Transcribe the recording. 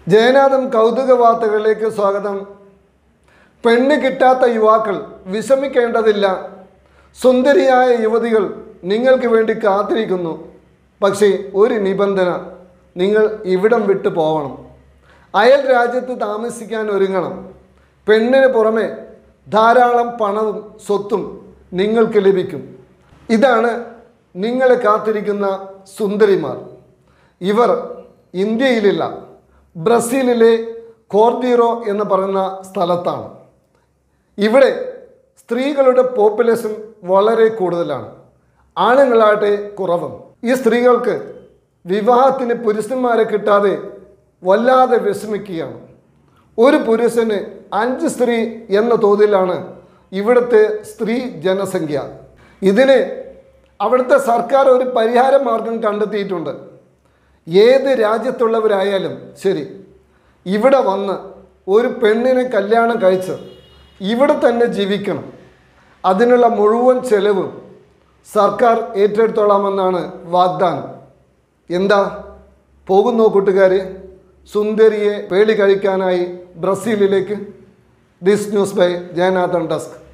ജയനാഥൻ കൗതുക വാർത്തകളിലേക്ക് സ്വാഗതം പെണ്ണ് കിട്ടാത്ത യുവാക്കൾ വിഷമിക്കേണ്ടതില്ല സുന്ദരിയായ യുവതികൾ നിങ്ങൾക്ക് വേണ്ടി കാത്തിരിക്കുന്നു പക്ഷേ ഒരു നിബന്ധന നിങ്ങൾ ഇവിടം വിട്ടു പോവണം അയൽ രാജ്യത്ത് താമസിക്കാൻ ഒരുങ്ങണം പെണ്ണിന് പുറമെ ധാരാളം പണവും സ്വത്തും നിങ്ങൾക്ക് ലഭിക്കും ഇതാണ് നിങ്ങളെ കാത്തിരിക്കുന്ന സുന്ദരിമാർ ഇവർ ഇന്ത്യയിലില്ല ബ്രസീലിലെ കോർദീറോ എന്ന് പറയുന്ന സ്ഥലത്താണ് ഇവിടെ സ്ത്രീകളുടെ പോപ്പുലേഷൻ വളരെ കൂടുതലാണ് ആണുങ്ങളാകട്ടെ കുറവും ഈ സ്ത്രീകൾക്ക് വിവാഹത്തിന് പുരുഷന്മാരെ കിട്ടാതെ വല്ലാതെ വിഷമിക്കുകയാണ് ഒരു പുരുഷന് അഞ്ച് സ്ത്രീ എന്ന തോതിലാണ് ഇവിടുത്തെ സ്ത്രീ ജനസംഖ്യ ഇതിന് അവിടുത്തെ സർക്കാർ ഒരു പരിഹാര മാർഗം കണ്ടെത്തിയിട്ടുണ്ട് ഏത് രാജ്യത്തുള്ളവരായാലും ശരി ഇവിടെ വന്ന് ഒരു പെണ്ണിനെ കല്യാണം കഴിച്ച് ഇവിടെ തന്നെ ജീവിക്കണം അതിനുള്ള മുഴുവൻ ചെലവും സർക്കാർ ഏറ്റെടുത്തോളാമെന്നാണ് വാഗ്ദാനം എന്താ പോകുന്നോ കൂട്ടുകാരെ സുന്ദരിയെ പേളി കഴിക്കാനായി ബ്രസീലിലേക്ക് this news by Jayanathan desk